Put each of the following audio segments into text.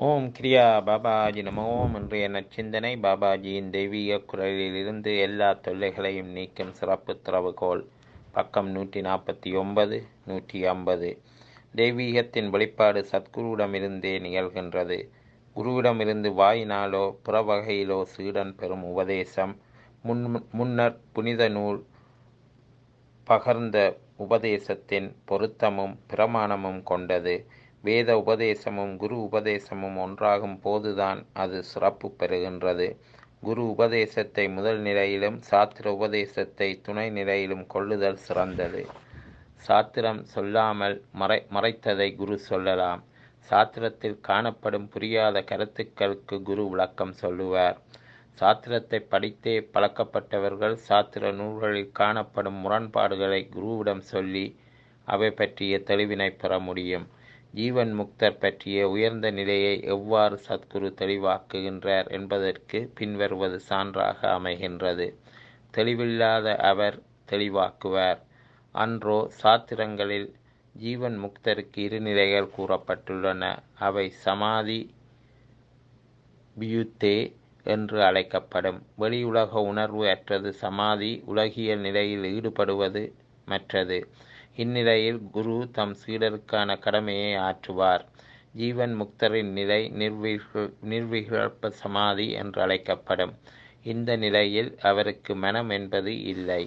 ஓம் கிரியா பாபாஜி நமோ இன்றைய நச்சிந்தனை பாபாஜியின் தெய்வீக குரலிலிருந்து எல்லா தொல்லைகளையும் நீக்கும் சிறப்பு திறவுகோல் பக்கம் நூற்றி நாற்பத்தி ஒன்பது நூற்றி ஐம்பது தெய்வீகத்தின் வெளிப்பாடு சத்குருவிடமிருந்தே நிகழ்கின்றது குருவிடமிருந்து வாயினாலோ புற வகையிலோ சீடன் பெறும் உபதேசம் முன் முன்னர் புனித நூல் பகர்ந்த உபதேசத்தின் பொருத்தமும் பிரமாணமும் கொண்டது வேத உபதேசமும் குரு உபதேசமும் ஒன்றாகும் போதுதான் அது சிறப்பு பெறுகின்றது குரு உபதேசத்தை முதல் நிலையிலும் சாத்திர உபதேசத்தை துணை நிலையிலும் கொள்ளுதல் சிறந்தது சாத்திரம் சொல்லாமல் மறை மறைத்ததை குரு சொல்லலாம் சாத்திரத்தில் காணப்படும் புரியாத கருத்துக்களுக்கு குரு விளக்கம் சொல்லுவார் சாத்திரத்தை படித்தே பழக்கப்பட்டவர்கள் சாத்திர நூல்களில் காணப்படும் முரண்பாடுகளை குருவிடம் சொல்லி அவை பற்றிய தெளிவினை பெற முடியும் ஜீவன் முக்தர் பற்றிய உயர்ந்த நிலையை எவ்வாறு சத்குரு தெளிவாக்குகின்றார் என்பதற்கு பின்வருவது சான்றாக அமைகின்றது தெளிவில்லாத அவர் தெளிவாக்குவார் அன்றோ சாத்திரங்களில் ஜீவன் முக்தருக்கு இரு நிலைகள் கூறப்பட்டுள்ளன அவை சமாதி பியுத்தே என்று அழைக்கப்படும் வெளியுலக உணர்வு அற்றது சமாதி உலகியல் நிலையில் ஈடுபடுவது மற்றது இந்நிலையில் குரு தம் சீடருக்கான கடமையை ஆற்றுவார் ஜீவன் முக்தரின் நிலை நிர்வீக நிர்விகல்ப சமாதி என்று அழைக்கப்படும் இந்த நிலையில் அவருக்கு மனம் என்பது இல்லை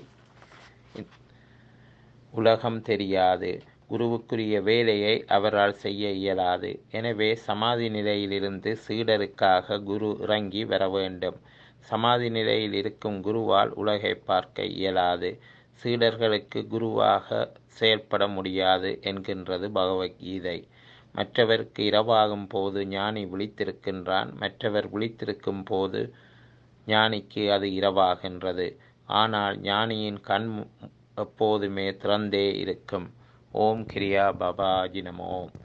உலகம் தெரியாது குருவுக்குரிய வேலையை அவரால் செய்ய இயலாது எனவே சமாதி நிலையிலிருந்து சீடருக்காக குரு இறங்கி வர வேண்டும் சமாதி நிலையில் இருக்கும் குருவால் உலகை பார்க்க இயலாது சீடர்களுக்கு குருவாக செயல்பட முடியாது என்கின்றது பகவத்கீதை மற்றவருக்கு இரவாகும் போது ஞானி விழித்திருக்கின்றான் மற்றவர் விழித்திருக்கும் போது ஞானிக்கு அது இரவாகின்றது ஆனால் ஞானியின் கண் எப்போதுமே திறந்தே இருக்கும் ஓம் கிரியா பாபாஜி நமோ